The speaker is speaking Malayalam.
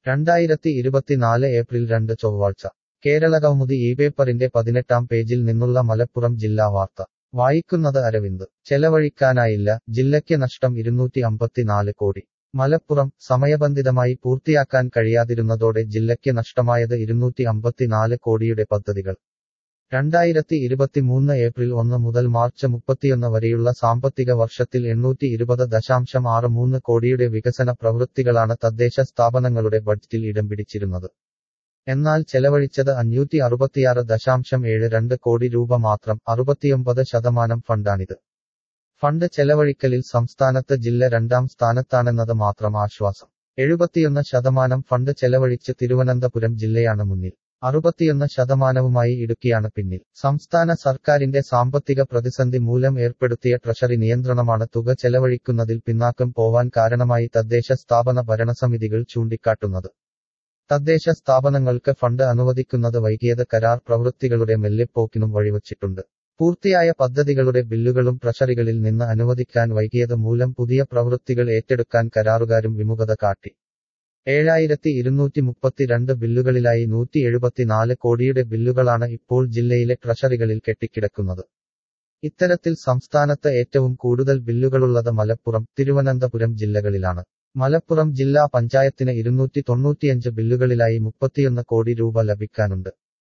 രണ്ടായിരത്തി ഇരുപത്തിനാല് ഏപ്രിൽ രണ്ട് ചൊവ്വാഴ്ച കേരളകൗമുദി ഈ പേപ്പറിന്റെ പതിനെട്ടാം പേജിൽ നിന്നുള്ള മലപ്പുറം ജില്ലാ വാർത്ത വായിക്കുന്നത് അരവിന്ദ് ചെലവഴിക്കാനായില്ല ജില്ലയ്ക്ക് നഷ്ടം ഇരുന്നൂറ്റി അമ്പത്തിനാല് കോടി മലപ്പുറം സമയബന്ധിതമായി പൂർത്തിയാക്കാൻ കഴിയാതിരുന്നതോടെ ജില്ലയ്ക്ക് നഷ്ടമായത് ഇരുന്നൂറ്റി അമ്പത്തിനാല് കോടിയുടെ പദ്ധതികൾ രണ്ടായിരത്തി ഇരുപത്തിമൂന്ന് ഏപ്രിൽ ഒന്ന് മുതൽ മാർച്ച് മുപ്പത്തിയൊന്ന് വരെയുള്ള സാമ്പത്തിക വർഷത്തിൽ എണ്ണൂറ്റി ഇരുപത് ദശാംശം ആറ് മൂന്ന് കോടിയുടെ വികസന പ്രവൃത്തികളാണ് തദ്ദേശ സ്ഥാപനങ്ങളുടെ ബഡ്ജറ്റിൽ ഇടം പിടിച്ചിരുന്നത് എന്നാൽ ചെലവഴിച്ചത് അഞ്ഞൂറ്റി അറുപത്തിയാറ് ദശാംശം ഏഴ് രണ്ട് കോടി രൂപ മാത്രം അറുപത്തിയൊമ്പത് ശതമാനം ഫണ്ടാണിത് ഫണ്ട് ചെലവഴിക്കലിൽ സംസ്ഥാനത്ത് ജില്ല രണ്ടാം സ്ഥാനത്താണെന്നത് മാത്രം ആശ്വാസം എഴുപത്തിയൊന്ന് ശതമാനം ഫണ്ട് ചെലവഴിച്ച് തിരുവനന്തപുരം ജില്ലയാണ് മുന്നിൽ അറുപത്തിയൊന്ന് ശതമാനവുമായി ഇടുക്കിയാണ് പിന്നിൽ സംസ്ഥാന സർക്കാരിന്റെ സാമ്പത്തിക പ്രതിസന്ധി മൂലം ഏർപ്പെടുത്തിയ ട്രഷറി നിയന്ത്രണമാണ് തുക ചെലവഴിക്കുന്നതിൽ പിന്നാക്കം പോവാൻ കാരണമായി തദ്ദേശ സ്ഥാപന ഭരണസമിതികൾ ചൂണ്ടിക്കാട്ടുന്നത് തദ്ദേശ സ്ഥാപനങ്ങൾക്ക് ഫണ്ട് അനുവദിക്കുന്നത് വൈകിയത് കരാർ പ്രവൃത്തികളുടെ മെല്ലെപ്പോക്കിനും വഴിവച്ചിട്ടുണ്ട് പൂർത്തിയായ പദ്ധതികളുടെ ബില്ലുകളും ട്രഷറികളിൽ നിന്ന് അനുവദിക്കാൻ വൈകിയത് മൂലം പുതിയ പ്രവൃത്തികൾ ഏറ്റെടുക്കാൻ കരാറുകാരും വിമുഖത കാട്ടി ഏഴായിരത്തി ഇരുന്നൂറ്റി മുപ്പത്തിരണ്ട് ബില്ലുകളിലായി നൂറ്റി എഴുപത്തിനാല് കോടിയുടെ ബില്ലുകളാണ് ഇപ്പോൾ ജില്ലയിലെ ട്രഷറികളിൽ കെട്ടിക്കിടക്കുന്നത് ഇത്തരത്തിൽ സംസ്ഥാനത്ത് ഏറ്റവും കൂടുതൽ ബില്ലുകളുള്ളത് മലപ്പുറം തിരുവനന്തപുരം ജില്ലകളിലാണ് മലപ്പുറം ജില്ലാ പഞ്ചായത്തിന് ഇരുന്നൂറ്റി തൊണ്ണൂറ്റിയഞ്ച് ബില്ലുകളിലായി മുപ്പത്തിയൊന്ന് കോടി രൂപ ലഭിക്കാനുണ്ട്